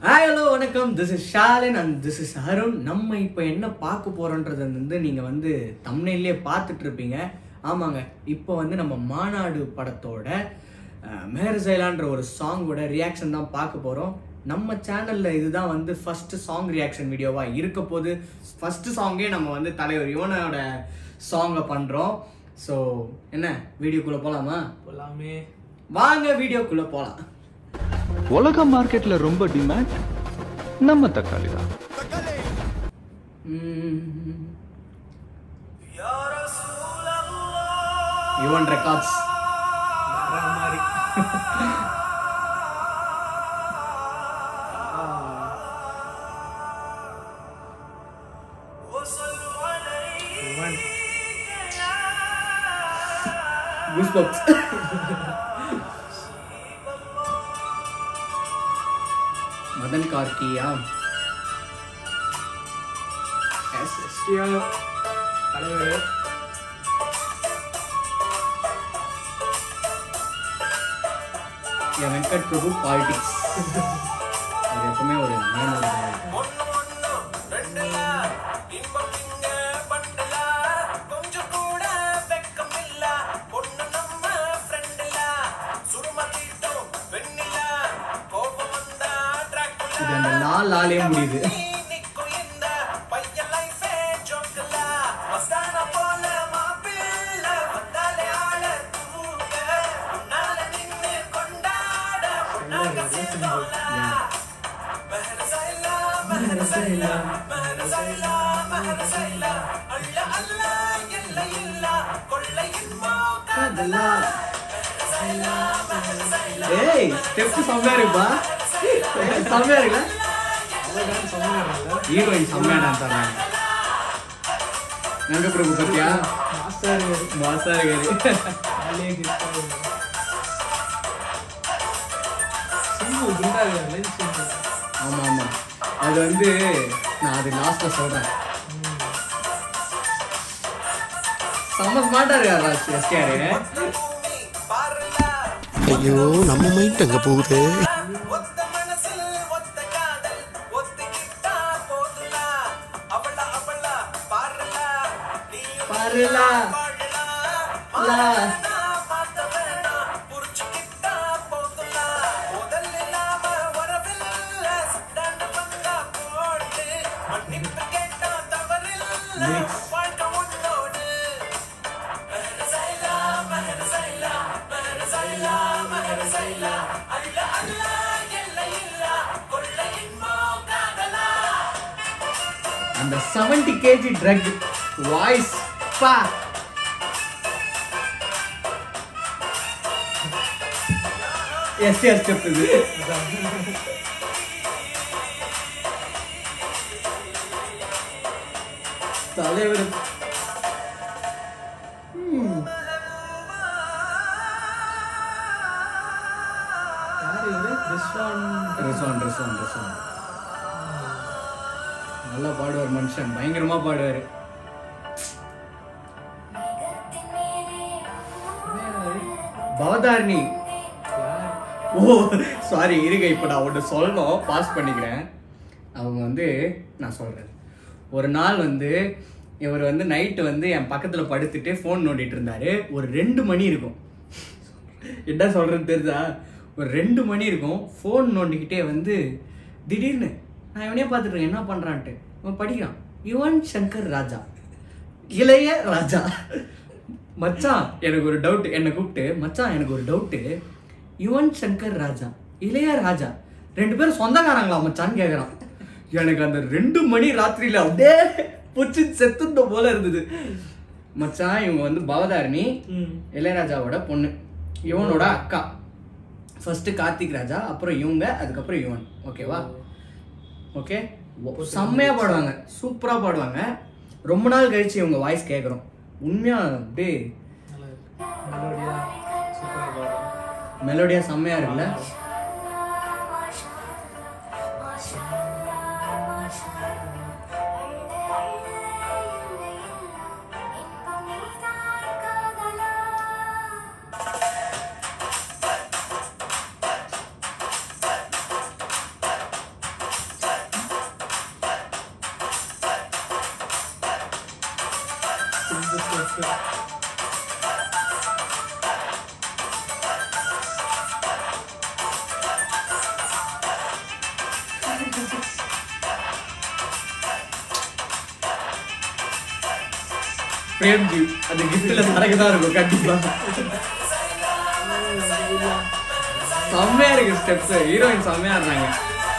Hi hello வணக்கம் this is Shalin and this is Arun நம்ம இப்போ என்ன பார்க்க போறோன்றது வந்து நீங்கள் வந்து தமிழ்லேயே பார்த்துட்டு இருப்பீங்க ஆமாங்க இப்போ வந்து நம்ம மாநாடு படத்தோட மேரசைலான்ற ஒரு சாங்கோட ரியாக்ஷன் தான் பார்க்க போகிறோம் நம்ம சேனலில் இதுதான் வந்து ஃபர்ஸ்ட் சாங் ரியாக்ஷன் வீடியோவாக இருக்க போது ஃபர்ஸ்ட் சாங்கே நம்ம வந்து தலைவர் யுவனோட சாங்கை பண்ணுறோம் ஸோ என்ன வீடியோக்குள்ளே போகலாமா போலாமே வாங்க வீடியோக்குள்ளே போகலாம் உலக மார்க்கெட்ல ரொம்ப டிமாண்ட் நம்ம தக்காளி தான் யுவன் ரெக்கார்ட்ஸ் வர மாதிரி யுவன் Goosebumps. மதன் கார்கியா எஸ் எஸ்டிஆர் தலைவர் என் வெங்கட் பிரபு பாலிடிக்ஸ் அது எப்பவுமே ஒரு மேனோட இது அந்த நாள் லாலே முடியுது ஏய் ஸ்டெப் செம்மையா இருக்குப்பா செம்மையா இருக்குல்ல அவர்தான் சொன்னாங்கல்ல ஹீரோயின் செம்மையா டான்ஸ் ஆடுறாங்க வெங்க பிரபு பத்தியா மாஸ்டர் மாசா இருக்காரு ஆலே கிட்டாரு சிம்பு குண்டா இருக்காரு சிம்பு ஆமா ஆமா அது வந்து நான் அது லாஸ்ட்ல சொல்றேன் செம்ம ஸ்மார்ட்டா இருக்காரா எஸ்கேரு ஐயோ நம்ம மைண்ட் அங்க போகுது பாருலா லா அந்த 70 கேஜி ட்ரக் வாய்ஸ் பா எஸ் எஸ் ஸ்டெப் இது தலைவர் யார் இவரு ரிஸ்வான் ரிசான் ரிசான் ரிசான் நல்லா பாடுவார் மனுஷன் பயங்கரமா பாடுவாரு பவதாரணி யார் ஓ சாரி இருங்க இப்போ நான் ஒன்று சொல்லணும் பாஸ் பண்ணிக்கிறேன் அவங்க வந்து நான் சொல்கிறேன் ஒரு நாள் வந்து இவர் வந்து நைட்டு வந்து என் பக்கத்தில் படுத்துட்டு ஃபோன் நோண்டிட்டு இருந்தாரு ஒரு ரெண்டு மணி இருக்கும் என்ன சொல்கிறது தெரியுதா ஒரு ரெண்டு மணி இருக்கும் ஃபோன் நோண்டிக்கிட்டே வந்து திடீர்னு நான் இவனே பார்த்துட்டு இருக்கேன் என்ன பண்ணுறான்ட்டு அவன் படிக்கிறான் யுவன் சங்கர் ராஜா இளைய ராஜா மச்சான் எனக்கு ஒரு டவுட் என்னை கூப்பிட்டு மச்சான் எனக்கு ஒரு டவுட்டு யுவன் சங்கர் ராஜா இளைய ராஜா ரெண்டு பேரும் சொந்தக்காரங்களா மச்சான்னு கேட்குறான் எனக்கு அந்த ரெண்டு மணி ராத்திரியில அப்படியே புச்சு செத்துட்ட போல இருந்தது மச்சான் இவங்க வந்து பவதாரணி ம் இளையராஜாவோட பொண்ணு இவனோட அக்கா ஃபர்ஸ்ட் கார்த்திக் ராஜா அப்புறம் இவங்க அதுக்கப்புறம் இவன் ஓகேவா ஓகே செம்மையா பாடுவாங்க சூப்பரா பாடுவாங்க ரொம்ப நாள் கழிச்சு இவங்க வாய்ஸ் கேட்குறோம் உண்மையா அப்படியே நல்லது மெலோடியா சூப்பராக பாடுறோம் மெலோடியா செம்மையா இருக்குல்ல பிரேம்ஜி அந்த கிஃப்ட்ல சரக்கு தான் இருக்கும் கண்டிப்பா செம்மையா இருக்கு ஸ்டெப்ஸ் ஹீரோயின் செம்மையா இருந்தாங்க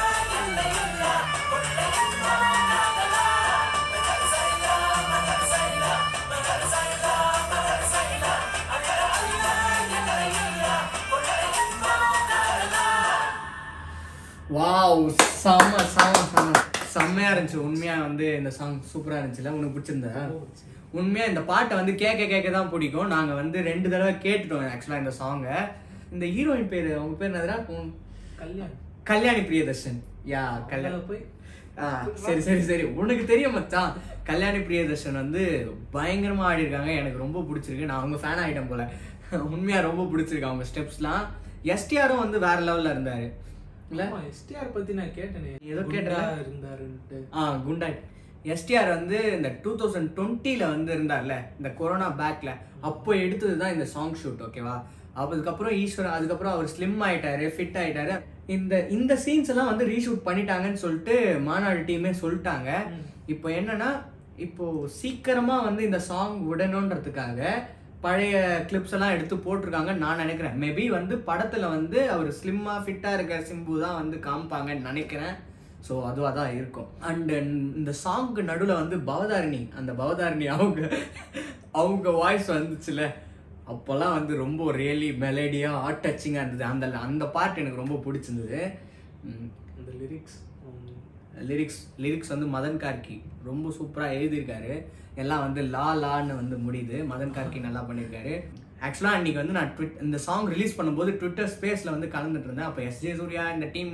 வாவ் செம்ம செம்ம செம்ம செம்மையா இருந்துச்சு உண்மையா வந்து இந்த சாங் சூப்பரா இருந்துச்சுல உனக்கு பிடிச்சிருந்தா உண்மையா இந்த பாட்டை வந்து கேட்க கேட்க தான் பிடிக்கும் நாங்க வந்து ரெண்டு தடவை கேட்டுட்டோம் ஆக்சுவலா இந்த சாங்கை இந்த ஹீரோயின் பேரு அவங்க பேர் என்னதுடா உம், கல்யாணம் கல்யாணி பிரியதர்ஷன் யா கல்யாணம் கல்யாணம் போய் ஆ, சரி சரி சரி உனக்கு தெரியும் மச்சான் கல்யாணி பிரியதர்ஷன் வந்து பயங்கரமா ஆடி இருக்காங்க எனக்கு ரொம்ப பிடிச்சிருக்கு நான் அவங்க ஃபேன் ஆயிட்டேன் போல உண்மையா ரொம்ப பிடிச்சிருக்கு அவங்க ஸ்டெப்ஸ்லாம் எஸ்டிஆரும் வந்து வேற லெவல்ல இருந்தாரு இல்ல ஆமா, STR பத்தி நான் கேட்டேனே ஏதோ குண்டா கேட்டல? இருந்தாருன்ட்டு ஆ குண்டாய் எஸ்டிஆர் வந்து இந்த டூ தௌசண்ட் டுவெண்ட்டில வந்து இருந்தார்ல இந்த கொரோனா பேக்ல அப்போ எடுத்தது தான் இந்த சாங் ஷூட் ஓகேவா அதுக்கப்புறம் ஈஸ்வரன் அதுக்கப்புறம் அவர் ஸ்லிம் ஆயிட்டாரு ஃபிட் ஆயிட்டாரு இந்த இந்த சீன்ஸ் எல்லாம் வந்து ரீஷூட் பண்ணிட்டாங்கன்னு சொல்லிட்டு மாநாடு டீமே சொல்லிட்டாங்க இப்போ என்னன்னா இப்போ சீக்கிரமா வந்து இந்த சாங் விடணுன்றதுக்காக பழைய கிளிப்ஸ் எல்லாம் எடுத்து போட்டிருக்காங்கன்னு நான் நினைக்கிறேன் மேபி வந்து படத்துல வந்து அவர் ஸ்லிம்மா ஃபிட்டா இருக்க சிம்பு தான் வந்து காமிப்பாங்கன்னு நினைக்கிறேன் ஸோ அதுவாக தான் இருக்கும் அண்ட் இந்த சாங்க்கு நடுவில் வந்து பவதாரிணி அந்த பவதாரிணி அவங்க அவங்க வாய்ஸ் வந்துச்சுல அப்போல்லாம் வந்து ரொம்ப ரியலி மெலடியாக ஆட் டச்சிங்காக இருந்தது அந்த அந்த பார்ட் எனக்கு ரொம்ப பிடிச்சிருந்தது ம், அந்த லிரிக்ஸ் லிரிக்ஸ் லிரிக்ஸ் வந்து மதன் கார்கி ரொம்ப சூப்பராக எழுதியிருக்காரு எல்லாம் வந்து லா லான்னு வந்து முடியுது மதன் கார்கி நல்லா பண்ணியிருக்காரு ஆக்சுவலாக அன்னைக்கு வந்து நான் ட்விட் இந்த சாங் ரிலீஸ் பண்ணும்போது ட்விட்டர் ஸ்பேஸில் வந்து கலந்துட்டு இருந்தேன் அப்போ எஸ்ஜே சூர்யா இந்த டீம்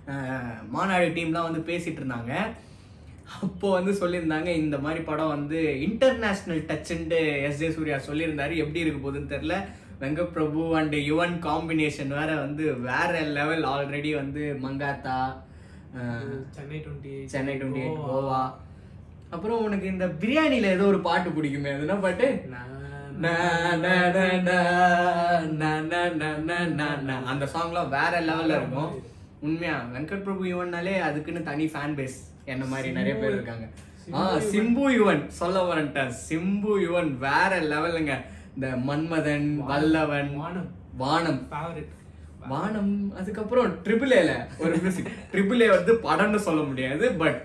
மாநாடு டீம்லாம் வந்து பேசிட்டு இருந்தாங்க அப்போ வந்து சொல்லியிருந்தாங்க இந்த மாதிரி படம் வந்து இன்டர்நேஷ்னல் டச்சுன்ட்டு எஸ் ஜே சூர்யா சொல்லியிருந்தாரு எப்படி இருக்க போகுதுன்னு தெரில வெங்க பிரபு அண்ட் யுவன் காம்பினேஷன் வேற வந்து வேற லெவல் ஆல்ரெடி வந்து மங்காத்தா அஹ், Chennai twenty Chennai twenty eight Goa அப்புறம் உனக்கு இந்த பிரியாணில ஏதோ ஒரு பாட்டு பிடிக்குமே அது என்ன பாட்டு நா, நா, நா, நா, நா, நா, நா, நா, நா, நா. அந்த சாங்லாம் வேற லெவல்ல இருக்கும் உண்மையா வெங்கட் பிரபு யுவன்னாலே அதுக்குன்னு தனி ஃபேன் பேஸ் என்ன மாதிரி நிறைய பேர் இருக்காங்க ஆ சிம்பு யுவன் சொல்ல வரேன்ட்டேன் சிம்பு யுவன் வேற லெவலுங்க இந்த மன்மதன் வல்லவன் வானம். வானம் ஃபேவரட் வானம் அதுக்கப்புறம் ட்ரிபிள் ஏல ஒரு மியூசிக் ட்ரிபிள் ஏ வந்து படம்னு சொல்ல முடியாது பட்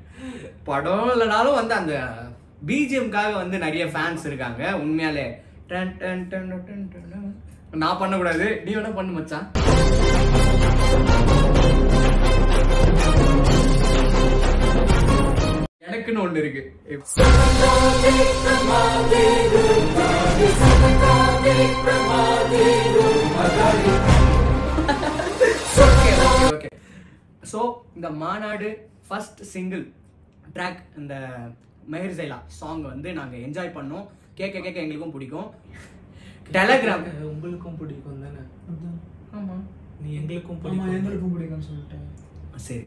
படம் இல்லைனாலும் வந்து அந்த பிஜிஎம்காக வந்து நிறைய ஃபேன்ஸ் இருக்காங்க உண்மையாலே டன் டன் டன் டன் டன் டன். நான் பண்ணக்கூடாது நீ வேணா பண்ணு மச்சான் எனக்குன்னு ஒண்ணு இருக்கு ஓகே ஓகே ஓகே ஸோ இந்த மாநாடு ஃபர்ஸ்ட் சிங்கிள் ட்ராக் இந்த மெஹர் ஜைலா சாங் வந்து நாங்கள் என்ஜாய் பண்ணோம் கேட்க கேட்க எங்களுக்கும் பிடிக்கும் டெலகிராம் உங்களுக்கும் பிடிக்கும் தானே ஆமாம் நீ எங்களுக்கும் ஆமா பிடிக்கும் எங்களுக்கும் பிடிக்கும்னு சொல்லிட்டேன் சரி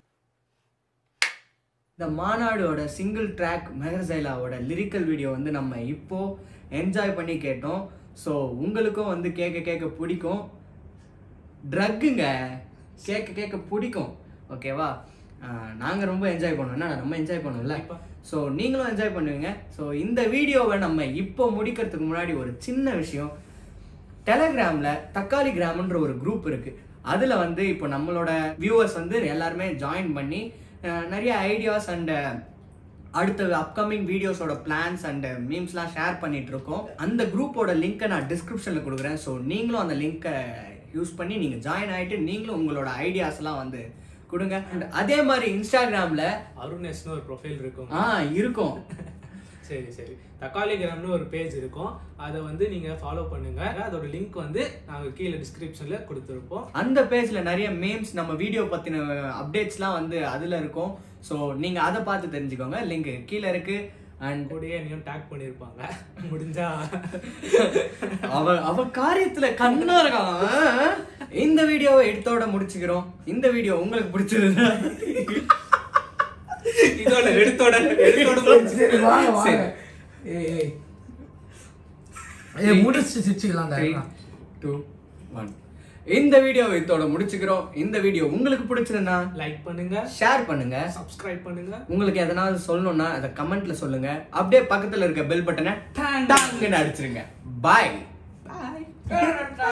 இந்த மாநாடோட சிங்கிள் ட்ராக் மெஹர்சைலாவோட லிரிக்கல் வீடியோ வந்து நம்ம இப்போ என்ஜாய் பண்ணி கேட்டோம் ஸோ உங்களுக்கும் வந்து கேட்க கேட்க பிடிக்கும் ட்ரக்குங்க கேட்க கேட்க பிடிக்கும் ஓகேவா நாங்கள் ரொம்ப என்ஜாய் பண்ணோம் என்ன ரொம்ப என்ஜாய் பண்ணோம்ல கண்டிப்பா. ஸோ நீங்களும் என்ஜாய் பண்ணுவீங்க ஸோ இந்த வீடியோவை நம்ம இப்போ முடிக்கிறதுக்கு முன்னாடி ஒரு சின்ன விஷயம் டெலகிராமில் தக்காளி கிராம்ன்ற ஒரு குரூப் இருக்கு அதில் வந்து இப்போ நம்மளோட வியூவர்ஸ் வந்து எல்லாருமே ஜாயின் பண்ணி அஹ், நிறைய ஐடியாஸ் அண்ட் அடுத்த அப்கமிங் வீடியோஸோட பிளான்ஸ் அண்ட் மீம்ஸ்லாம் ஷேர் பண்ணிட்டு இருக்கோம் அந்த குரூப்போட லிங்க்கை நான் டிஸ்கிரிப்ஷனில் கொடுக்குறேன் ஸோ நீங்களும் அந்த லிங்க்கை யூஸ் பண்ணி நீங்கள் ஜாயின் ஆகிட்டு நீங்களும் உங்களோட ஐடியாஸ்லாம் வந்து கொடுங்க And அதே மாதிரி இன்ஸ்டாகிராமில் அருணேஷ்னு ஒரு ப்ரொஃபைல் இருக்கும் ஆ இருக்கும் சரி சரி தக்காளி கிராம்னு ஒரு பேஜ் இருக்கும் அதை வந்து நீங்க ஃபாலோ பண்ணுங்க அதோட லிங்க் வந்து நாங்க கீழே டிஸ்கிரிப்ஷன்ல கொடுத்துருப்போம் அந்த பேஜ்ல நிறைய மீம்ஸ் நம்ம வீடியோ பத்தின அப்டேட்ஸ்லாம் வந்து அதுல இருக்கும் ஸோ நீங்க அதை பார்த்து தெரிஞ்சுக்கோங்க லிங்க் கீழே இருக்கு அண்ட் கூடயே என்னையும் டேக் பண்ணிருப்பாங்க முடிஞ்சா அவ அவ காரியத்துல கண்ணா இருக்கான் ஆ? இந்த வீடியோவை எடுத்தோட முடிச்சுக்கிறோம் இந்த வீடியோ உங்களுக்கு பிடிச்சிருந்தா இதோட எடுத்தோட எடுத்தோட முடிஞ்சு. சரி வாங்க வாங்க சரி. ஏய் ஏய் ஏய், முடிச்சு சிரிச்சுக்கலாம் த்ரீ தான் டூ ஒன் இந்த வீடியோ இதோட முடிச்சுக்கிறோம் இந்த வீடியோ உங்களுக்கு பிடிச்சதுன்னா லைக் பண்ணுங்க ஷேர் பண்ணுங்க சப்ஸ்கிரைப் பண்ணுங்க உங்களுக்கு எதனாவது சொல்லணும்னா அதை கமெண்ட்ல சொல்லுங்க அப்படியே பக்கத்துல இருக்க பெல் பட்டனை டாங்குன்னு அடிச்சிருங்க பாய் பாய்